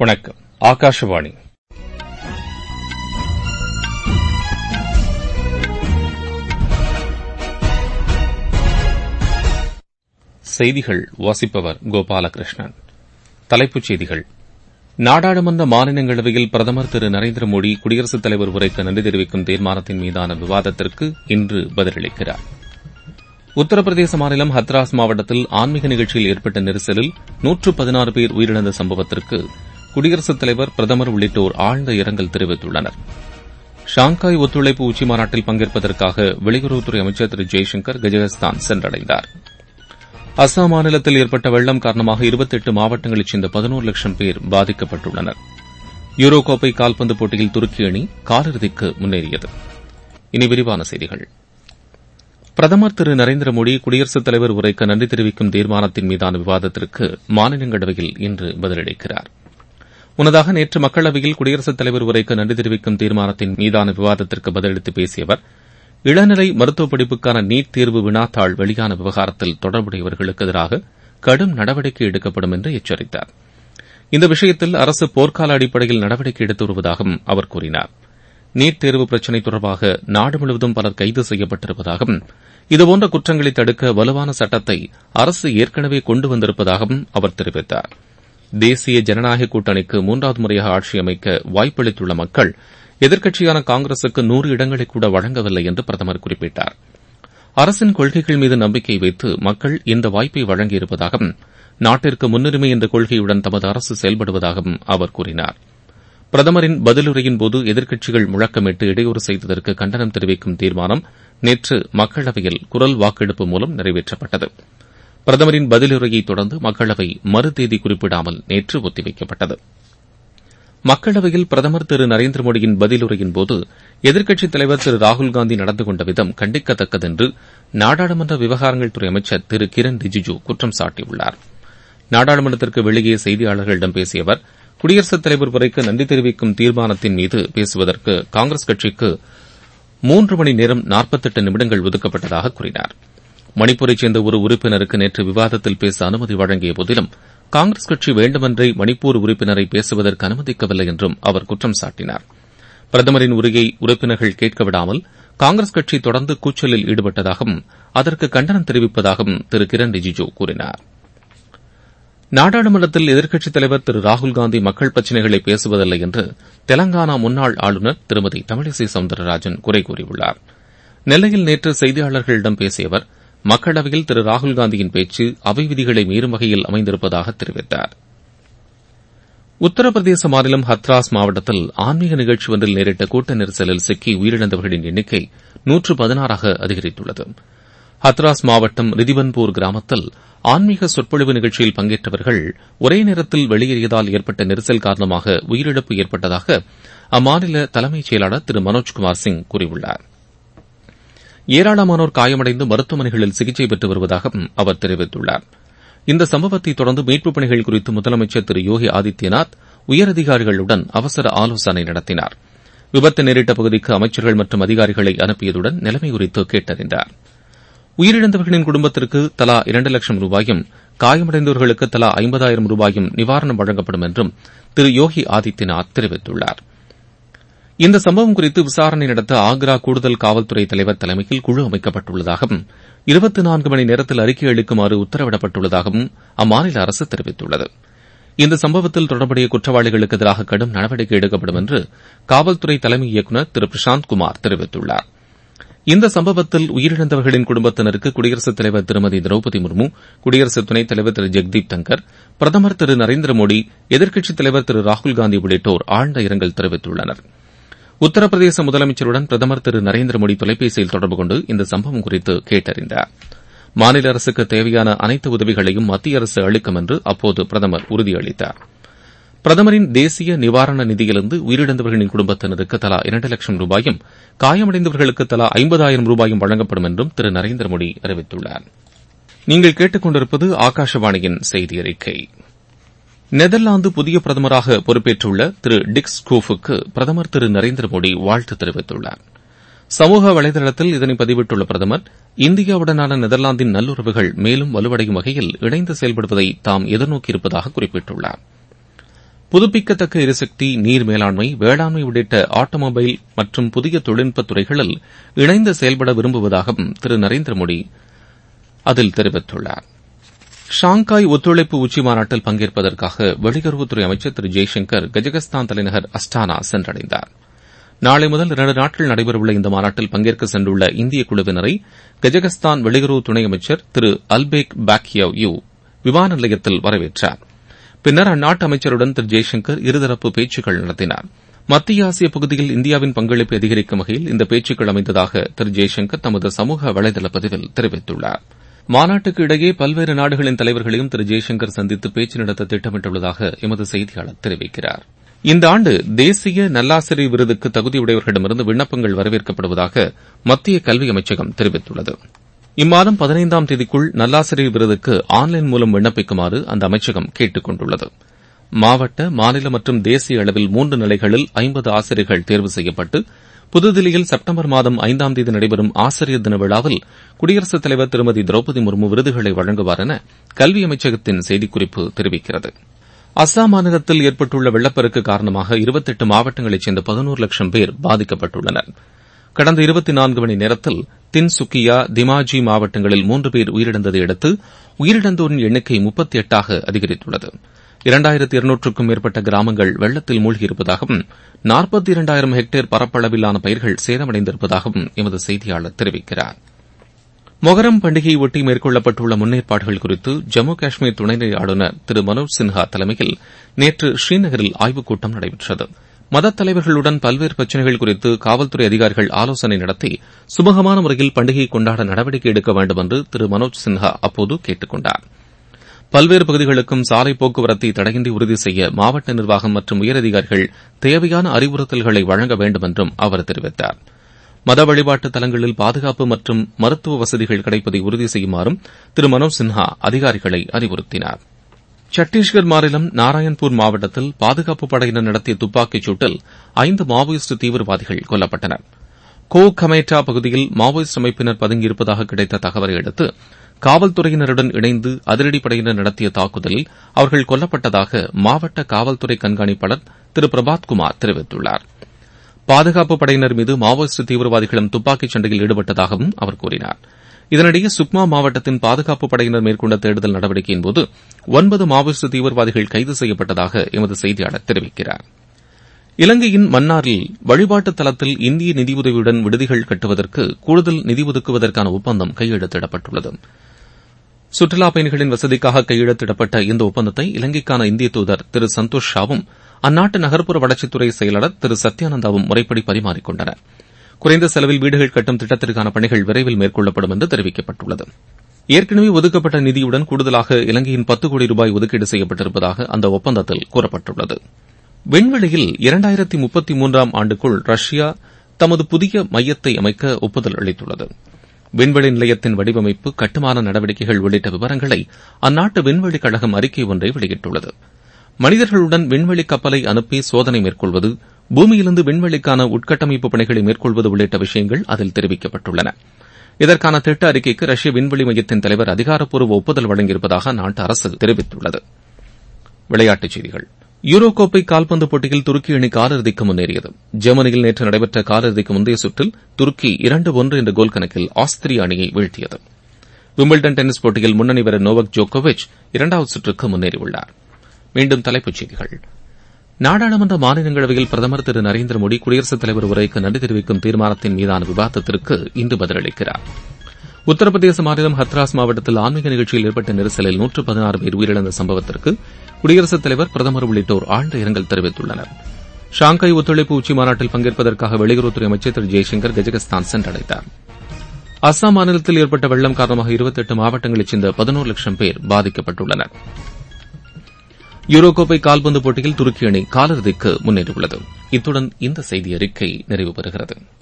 வணக்கம் ஆகாஷவாணி செய்திகள் வாசிப்பவர் கோபாலகிருஷ்ணன் தலைப்புச் செய்திகள் நாடாளுமன்ற மாநிலங்களவையில் பிரதமர் திரு நரேந்திர மோடி குடியரசுத் தலைவர் உரைக்கு நன்றி தெரிவிக்கும் தீர்மானத்தின் மீதான விவாதத்திற்கு இன்று பதிலளிக்கிறார் உத்தரப்பிரதேச மாநிலம் ஹத்ராஸ் மாவட்டத்தில் ஆன்மீக நிகழ்ச்சியில் ஏற்பட்ட நெரிசலில் நூற்று பதினாறு பேர் உயிரிழந்த சம்பவத்திற்கு குடியரசுத் தலைவர் பிரதமர் உள்ளிட்டோர் ஆழ்ந்த இரங்கல் தெரிவித்துள்ளனர் ஷாங்காய் ஒத்துழைப்பு உச்சிமாநாட்டில் பங்கேற்பதற்காக வெளியுறவுத்துறை அமைச்சர் திரு ஜெய்சங்கர் கஜகஸ்தான் சென்றடைந்தார் அஸ்ஸாம் மாநிலத்தில் ஏற்பட்ட வெள்ளம் காரணமாக இருபத்தெட்டு மாவட்டங்களைச் சேர்ந்த பதினோரு லட்சம் பேர் பாதிக்கப்பட்டுள்ளனர் யூரோ கோப்பை கால்பந்து போட்டியில் துருக்கி அணி காலிறுதிக்கு முன்னேறியது இனி விரிவான செய்திகள் பிரதமர் திரு நரேந்திர மோடி குடியரசுத் தலைவர் உரைக்கு நன்றி தெரிவிக்கும் தீர்மானத்தின் மீதான விவாதத்திற்கு மாநிலங்களவையில் இன்று பதிலளிக்கிறார் முன்னதாக நேற்று மக்களவையில் குடியரசுத் தலைவர் உரைக்கு நன்றி தெரிவிக்கும் தீர்மானத்தின் மீதான விவாதத்திற்கு பதிலளித்து பேசிய அவர் இளநிலை மருத்துவப் படிப்புக்கான நீட் தேர்வு வினாத்தாள் வெளியான விவகாரத்தில் தொடர்புடையவர்களுக்கு எதிராக கடும் நடவடிக்கை எடுக்கப்படும் என்று எச்சரித்தார் இந்த விஷயத்தில் அரசு போர்க்கால அடிப்படையில் நடவடிக்கை எடுத்து வருவதாகவும் அவர் கூறினார் நீட் தேர்வு பிரச்சினை தொடர்பாக நாடு முழுவதும் பலர் கைது செய்யப்பட்டிருப்பதாகவும் இதுபோன்ற குற்றங்களை தடுக்க வலுவான சட்டத்தை அரசு ஏற்கனவே கொண்டு வந்திருப்பதாகவும் அவர் தெரிவித்தார் தேசிய ஜனநாயக கூட்டணிக்கு மூன்றாவது முறையாக ஆட்சி அமைக்க வாய்ப்பளித்துள்ள மக்கள் எதிர்க்கட்சியான காங்கிரசுக்கு நூறு இடங்களை கூட வழங்கவில்லை என்று பிரதமர் குறிப்பிட்டார் அரசின் கொள்கைகள் மீது நம்பிக்கை வைத்து மக்கள் இந்த வாய்ப்பை வழங்கியிருப்பதாகவும் நாட்டிற்கு முன்னுரிமை என்ற கொள்கையுடன் தமது அரசு செயல்படுவதாகவும் அவர் கூறினார் பிரதமரின் பதிலுரையின்போது எதிர்க்கட்சிகள் முழக்கமிட்டு இடையூறு செய்ததற்கு கண்டனம் தெரிவிக்கும் தீர்மானம் நேற்று மக்களவையில் குரல் வாக்கெடுப்பு மூலம் நிறைவேற்றப்பட்டது பிரதமரின் பதிலுரையை தொடர்ந்து மக்களவை மறுதேதி குறிப்பிடாமல் நேற்று ஒத்திவைக்கப்பட்டது மக்களவையில் பிரதமர் திரு நரேந்திர மோடியின் பதிலுரையின்போது எதிர்க்கட்சித் தலைவர் திரு ராகுல்காந்தி நடந்து கொண்ட விதம் கண்டிக்கத்தக்கது என்று நாடாளுமன்ற விவகாரங்கள் துறை அமைச்சர் திரு கிரண் ரிஜிஜு குற்றம் சாட்டியுள்ளார் நாடாளுமன்றத்திற்கு வெளியே செய்தியாளர்களிடம் பேசிய அவர் குடியரசுத் தலைவர் உரைக்கு நன்றி தெரிவிக்கும் தீர்மானத்தின் மீது பேசுவதற்கு காங்கிரஸ் கட்சிக்கு மூன்று மணி நேரம் நாற்பத்தெட்டு நிமிடங்கள் ஒதுக்கப்பட்டதாக கூறினார் மணிப்பூரைச் சேர்ந்த ஒரு உறுப்பினருக்கு நேற்று விவாதத்தில் பேச அனுமதி வழங்கிய போதிலும் காங்கிரஸ் கட்சி வேண்டுமென்றே மணிப்பூர் உறுப்பினரை பேசுவதற்கு அனுமதிக்கவில்லை என்றும் அவர் குற்றம் சாட்டினார் பிரதமரின் உரையை உறுப்பினர்கள் கேட்கவிடாமல் காங்கிரஸ் கட்சி தொடர்ந்து கூச்சலில் ஈடுபட்டதாகவும் அதற்கு கண்டனம் தெரிவிப்பதாகவும் திரு கிரண் ரிஜிஜு கூறினார் நாடாளுமன்றத்தில் எதிர்க்கட்சித் தலைவர் திரு ராகுல்காந்தி மக்கள் பிரச்சினைகளை பேசுவதில்லை என்று தெலங்கானா முன்னாள் ஆளுநர் திருமதி தமிழிசை சவுந்தரராஜன் குறை கூறியுள்ளார் நெல்லையில் நேற்று செய்தியாளர்களிடம் பேசிய அவர் மக்களவையில் திரு ராகுல்காந்தியின் பேச்சு அவை விதிகளை மீறும் வகையில் அமைந்திருப்பதாக தெரிவித்தார் உத்தரப்பிரதேச மாநிலம் ஹத்ராஸ் மாவட்டத்தில் ஆன்மீக நிகழ்ச்சி ஒன்றில் நேரிட்ட கூட்ட நெரிசலில் சிக்கி உயிரிழந்தவர்களின் எண்ணிக்கை நூற்று பதினாறாக அதிகரித்துள்ளது ஹத்ராஸ் மாவட்டம் ரிதிவன்பூர் கிராமத்தில் ஆன்மீக சொற்பொழிவு நிகழ்ச்சியில் பங்கேற்றவர்கள் ஒரே நேரத்தில் வெளியேறியதால் ஏற்பட்ட நெரிசல் காரணமாக உயிரிழப்பு ஏற்பட்டதாக அம்மாநில தலைமைச் செயலாளர் திரு மனோஜ்குமார் சிங் கூறியுள்ளார் ஏராளமானோர் காயமடைந்து மருத்துவமனைகளில் சிகிச்சை பெற்று வருவதாகவும் அவர் தெரிவித்துள்ளார் இந்த சம்பவத்தை தொடர்ந்து மீட்புப் பணிகள் குறித்து முதலமைச்சர் திரு யோகி ஆதித்யநாத் உயரதிகாரிகளுடன் அவசர ஆலோசனை நடத்தினார் விபத்து நேரிட்ட பகுதிக்கு அமைச்சர்கள் மற்றும் அதிகாரிகளை அனுப்பியதுடன் நிலைமை குறித்து கேட்டறிந்தார் உயிரிழந்தவர்களின் குடும்பத்திற்கு தலா இரண்டு லட்சம் ரூபாயும் காயமடைந்தவர்களுக்கு தலா ஐம்பதாயிரம் ரூபாயும் நிவாரணம் வழங்கப்படும் என்றும் திரு யோகி ஆதித்யநாத் தெரிவித்துள்ளார் இந்த சம்பவம் குறித்து விசாரணை நடத்த ஆக்ரா கூடுதல் காவல்துறை தலைவர் தலைமையில் குழு அமைக்கப்பட்டுள்ளதாகவும் இருபத்தி நான்கு மணி நேரத்தில் அறிக்கை அளிக்குமாறு உத்தரவிடப்பட்டுள்ளதாகவும் அம்மாநில அரசு தெரிவித்துள்ளது இந்த சம்பவத்தில் தொடர்புடைய குற்றவாளிகளுக்கு எதிராக கடும் நடவடிக்கை எடுக்கப்படும் என்று காவல்துறை தலைமை இயக்குநர் திரு பிரசாந்த் குமார் தெரிவித்துள்ளார் இந்த சம்பவத்தில் உயிரிழந்தவர்களின் குடும்பத்தினருக்கு குடியரசுத் தலைவர் திருமதி திரௌபதி முர்மு குடியரசு துணைத் தலைவர் திரு ஜெக்தீப் தங்கர் பிரதமர் திரு நரேந்திர மோடி எதிர்க்கட்சித் தலைவர் திரு ராகுல்காந்தி உள்ளிட்டோர் ஆழ்ந்த இரங்கல் தெரிவித்துள்ளனர் உத்தரப்பிரதேச முதலமைச்சருடன் பிரதமர் திரு நரேந்திர மோடி தொலைபேசியில் தொடர்பு கொண்டு இந்த சம்பவம் குறித்து கேட்டறிந்தார் மாநில அரசுக்கு தேவையான அனைத்து உதவிகளையும் மத்திய அரசு அளிக்கும் என்று அப்போது பிரதமர் உறுதியளித்தார் பிரதமரின் தேசிய நிவாரண நிதியிலிருந்து உயிரிழந்தவர்களின் குடும்பத்தினருக்கு தலா இரண்டு லட்சம் ரூபாயும் காயமடைந்தவர்களுக்கு தலா ஐம்பதாயிரம் ரூபாயும் வழங்கப்படும் என்றும் திரு நரேந்திர மோடி அறிவித்துள்ளார் நீங்கள் கேட்டுக் கொண்டிருப்பது ஆகாஷவாணியின் செய்தி அறிக்கை நெதர்லாந்து புதிய பிரதமராக பொறுப்பேற்றுள்ள திரு டிக் ஸ்கூஃபுக்கு பிரதமர் திரு நரேந்திர மோடி வாழ்த்து தெரிவித்துள்ளார் சமூக வலைதளத்தில் இதனை பதிவிட்டுள்ள பிரதமர் இந்தியாவுடனான நெதர்லாந்தின் நல்லுறவுகள் மேலும் வலுவடையும் வகையில் இணைந்து செயல்படுவதை தாம் எதிர்நோக்கியிருப்பதாக குறிப்பிட்டுள்ளார் புதுப்பிக்கத்தக்க எரிசக்தி நீர் மேலாண்மை வேளாண்மை உள்ளிட்ட ஆட்டோமொபைல் மற்றும் புதிய தொழில்நுட்ப துறைகளில் இணைந்து செயல்பட விரும்புவதாகவும் திரு நரேந்திர மோடி அதில் தெரிவித்துள்ளார் ஷாங்காய் ஒத்துழைப்பு உச்சி மாநாட்டில் பங்கேற்பதற்காக வெளியுறவுத்துறை அமைச்சர் திரு ஜெய்சங்கர் கஜகஸ்தான் தலைநகர் அஸ்டானா சென்றடைந்தார் நாளை முதல் இரண்டு நாட்கள் நடைபெறவுள்ள இந்த மாநாட்டில் பங்கேற்க சென்றுள்ள இந்திய குழுவினரை கஜகஸ்தான் வெளியுறவு துணை அமைச்சர் திரு அல்பேக் பாக்கியவ் யூ விமான நிலையத்தில் வரவேற்றார் பின்னர் அந்நாட்டு அமைச்சருடன் திரு ஜெய்சங்கர் இருதரப்பு பேச்சுக்கள் நடத்தினார் மத்திய ஆசிய பகுதியில் இந்தியாவின் பங்களிப்பை அதிகரிக்கும் வகையில் இந்த பேச்சுக்கள் அமைந்ததாக திரு ஜெய்சங்கர் தமது சமூக வலைதள பதிவில் தெரிவித்துள்ளார் மாநாட்டுக்கு இடையே பல்வேறு நாடுகளின் தலைவர்களையும் திரு ஜெய்சங்கர் சந்தித்து பேச்சு நடத்த திட்டமிட்டுள்ளதாக எமது செய்தியாளர் தெரிவிக்கிறார் இந்த ஆண்டு தேசிய நல்லாசிரியர் விருதுக்கு தகுதியுடையவர்களிடமிருந்து விண்ணப்பங்கள் வரவேற்கப்படுவதாக மத்திய கல்வி அமைச்சகம் தெரிவித்துள்ளது இம்மாதம் பதினைந்தாம் தேதிக்குள் நல்லாசிரியர் விருதுக்கு ஆன்லைன் மூலம் விண்ணப்பிக்குமாறு அந்த அமைச்சகம் கேட்டுக் கொண்டுள்ளது மாவட்ட மாநில மற்றும் தேசிய அளவில் மூன்று நிலைகளில் ஐம்பது ஆசிரியர்கள் தேர்வு செய்யப்பட்டு புதுதில்லியில் செப்டம்பர் மாதம் ஐந்தாம் தேதி நடைபெறும் ஆசிரியர் தின விழாவில் குடியரசுத் தலைவர் திருமதி திரௌபதி முர்மு விருதுகளை வழங்குவார் என கல்வி அமைச்சகத்தின் செய்திக்குறிப்பு தெரிவிக்கிறது அஸ்ஸாம் மாநிலத்தில் ஏற்பட்டுள்ள வெள்ளப்பெருக்கு காரணமாக இருபத்தெட்டு மாவட்டங்களைச் சேர்ந்த பதினோரு லட்சம் பேர் பாதிக்கப்பட்டுள்ளனர் கடந்த இருபத்தி நான்கு மணி நேரத்தில் தின்சுக்கியா திமாஜி மாவட்டங்களில் மூன்று பேர் உயிரிழந்ததை அடுத்து உயிரிழந்தோரின் எண்ணிக்கை முப்பத்தி எட்டாக அதிகரித்துள்ளது இரண்டாயிரத்தி இருநூற்றுக்கும் மேற்பட்ட கிராமங்கள் வெள்ளத்தில் மூழ்கியிருப்பதாகவும் நாற்பத்தி இரண்டாயிரம் ஹெக்டேர் பரப்பளவிலான பயிர்கள் சேதமடைந்திருப்பதாகவும் எமது செய்தியாளர் தெரிவிக்கிறார் மொஹரம் பண்டிகையை ஒட்டி மேற்கொள்ளப்பட்டுள்ள முன்னேற்பாடுகள் குறித்து ஜம்மு காஷ்மீர் துணைநிலை ஆளுநர் திரு மனோஜ் சின்ஹா தலைமையில் நேற்று ஸ்ரீநகரில் ஆய்வுக் கூட்டம் நடைபெற்றது மதத் தலைவர்களுடன் பல்வேறு பிரச்சினைகள் குறித்து காவல்துறை அதிகாரிகள் ஆலோசனை நடத்தி சுமூகமான முறையில் பண்டிகையை கொண்டாட நடவடிக்கை எடுக்க வேண்டும் என்று திரு மனோஜ் சின்ஹா அப்போது கேட்டுக் கொண்டார் பல்வேறு பகுதிகளுக்கும் சாலை போக்குவரத்தை தடையின்றி உறுதி செய்ய மாவட்ட நிர்வாகம் மற்றும் உயரதிகாரிகள் தேவையான அறிவுறுத்தல்களை வழங்க வேண்டும் என்றும் அவர் தெரிவித்தார் மத வழிபாட்டு தலங்களில் பாதுகாப்பு மற்றும் மருத்துவ வசதிகள் கிடைப்பதை உறுதி செய்யுமாறும் திரு மனோஜ் சின்ஹா அதிகாரிகளை அறிவுறுத்தினார் சத்தீஸ்கர் மாநிலம் நாராயண்பூர் மாவட்டத்தில் பாதுகாப்பு படையினர் நடத்திய துப்பாக்கிச் சூட்டில் ஐந்து மாவோயிஸ்ட் தீவிரவாதிகள் கொல்லப்பட்டனர் கோ கமேட்டா பகுதியில் மாவோயிஸ்ட் அமைப்பினர் பதுங்கியிருப்பதாக கிடைத்த தகவலை அடுத்து காவல்துறையினருடன் இணைந்து அதிரடிப்படையினர் நடத்திய தாக்குதலில் அவர்கள் கொல்லப்பட்டதாக மாவட்ட காவல்துறை கண்காணிப்பாளர் திரு பிரபாத்குமார் தெரிவித்துள்ளார் பாதுகாப்பு படையினர் மீது மாவோயிஸ்ட் தீவிரவாதிகளும் துப்பாக்கிச் சண்டையில் ஈடுபட்டதாகவும் அவர் கூறினார் இதனிடையே சுக்மா மாவட்டத்தின் பாதுகாப்பு படையினர் மேற்கொண்ட தேடுதல் நடவடிக்கையின்போது ஒன்பது மாவோயிஸ்ட் தீவிரவாதிகள் கைது செய்யப்பட்டதாக எமது செய்தியாளர் தெரிவிக்கிறார் இலங்கையின் மன்னாரில் வழிபாட்டுத் தலத்தில் இந்திய நிதியுதவியுடன் விடுதிகள் கட்டுவதற்கு கூடுதல் நிதி ஒதுக்குவதற்கான ஒப்பந்தம் கையெழுத்திடப்பட்டுள்ளது சுற்றுலாப் பயணிகளின் வசதிக்காக கையெழுத்திடப்பட்ட இந்த ஒப்பந்தத்தை இலங்கைக்கான இந்திய தூதர் திரு சந்தோஷ் ஷாவும் அந்நாட்டு நகர்ப்புற வளர்ச்சித்துறை செயலாளர் திரு சத்யானந்தாவும் முறைப்படி பரிமாறிக் கொண்டனர் குறைந்த செலவில் வீடுகள் கட்டும் திட்டத்திற்கான பணிகள் விரைவில் மேற்கொள்ளப்படும் என்று தெரிவிக்கப்பட்டுள்ளது ஏற்கனவே ஒதுக்கப்பட்ட நிதியுடன் கூடுதலாக இலங்கையின் பத்து கோடி ரூபாய் ஒதுக்கீடு செய்யப்பட்டிருப்பதாக அந்த ஒப்பந்தத்தில் கூறப்பட்டுள்ளது விண்வெளியில் இரண்டாயிரத்தி முப்பத்தி மூன்றாம் ஆண்டுக்குள் ரஷ்யா தமது புதிய மையத்தை அமைக்க ஒப்புதல் அளித்துள்ளது விண்வெளி நிலையத்தின் வடிவமைப்பு கட்டுமான நடவடிக்கைகள் உள்ளிட்ட விவரங்களை அந்நாட்டு விண்வெளிக் கழகம் அறிக்கை ஒன்றை வெளியிட்டுள்ளது மனிதர்களுடன் விண்வெளி கப்பலை அனுப்பி சோதனை மேற்கொள்வது பூமியிலிருந்து விண்வெளிக்கான உட்கட்டமைப்பு பணிகளை மேற்கொள்வது உள்ளிட்ட விஷயங்கள் அதில் தெரிவிக்கப்பட்டுள்ளன இதற்கான திட்ட அறிக்கைக்கு ரஷ்ய விண்வெளி மையத்தின் தலைவர் அதிகாரப்பூர்வ ஒப்புதல் வழங்கியிருப்பதாக அந்நாட்டு அரசு தெரிவித்துள்ளது விளையாட்டுச் செய்திகள் யூரோ கோப்பை கால்பந்து போட்டியில் துருக்கி அணி காலிறுதிக்கு முன்னேறியது ஜெர்மனியில் நேற்று நடைபெற்ற காலிறுதிக்கு முந்தைய சுற்றில் துருக்கி இரண்டு ஒன்று என்ற கோல் கணக்கில் ஆஸ்திரிய அணியை வீழ்த்தியது விம்பிள்டன் டென்னிஸ் போட்டியில் முன்னணி வீரர் நோவக் ஜோக்கோவிச் இரண்டாவது சுற்றுக்கு முன்னேறியுள்ளார் மீண்டும் தலைப்புச் செய்திகள் நாடாளுமன்ற மாநிலங்களவையில் பிரதமர் திரு நரேந்திர மோடி குடியரசுத் தலைவர் உரைக்கு நன்றி தெரிவிக்கும் தீர்மானத்தின் மீதான விவாதத்திற்கு இன்று பதிலளிக்கிறார் உத்தரப்பிரதேச மாநிலம் ஹத்ராஸ் மாவட்டத்தில் ஆன்மீக நிகழ்ச்சியில் ஏற்பட்ட நெரிசலில் நூற்று பதினாறு பேர் உயிரிழந்த சம்பவத்திற்கு குடியரசுத் தலைவர் பிரதமர் உள்ளிட்டோர் ஆழ்ந்த இரங்கல் தெரிவித்துள்ளனர் ஷாங்காய் ஒத்துழைப்பு உச்சி மாநாட்டில் பங்கேற்பதற்காக வெளியுறவுத்துறை அமைச்சர் திரு ஜெய்சங்கர் கஜகஸ்தான் சென்றடைந்தார் அஸ்ஸாம் மாநிலத்தில் ஏற்பட்ட வெள்ளம் காரணமாக இருபத்தெட்டு மாவட்டங்களைச் சேர்ந்த பதினோரு லட்சம் பேர் பாதிக்கப்பட்டுள்ளனர் யூரோ கோப்பை கால்பந்து போட்டியில் துருக்கி அணி காலிறுதிக்கு முன்னேறியுள்ளது இத்துடன் இந்த செய்தி அறிக்கை நிறைவு பெறுகிறது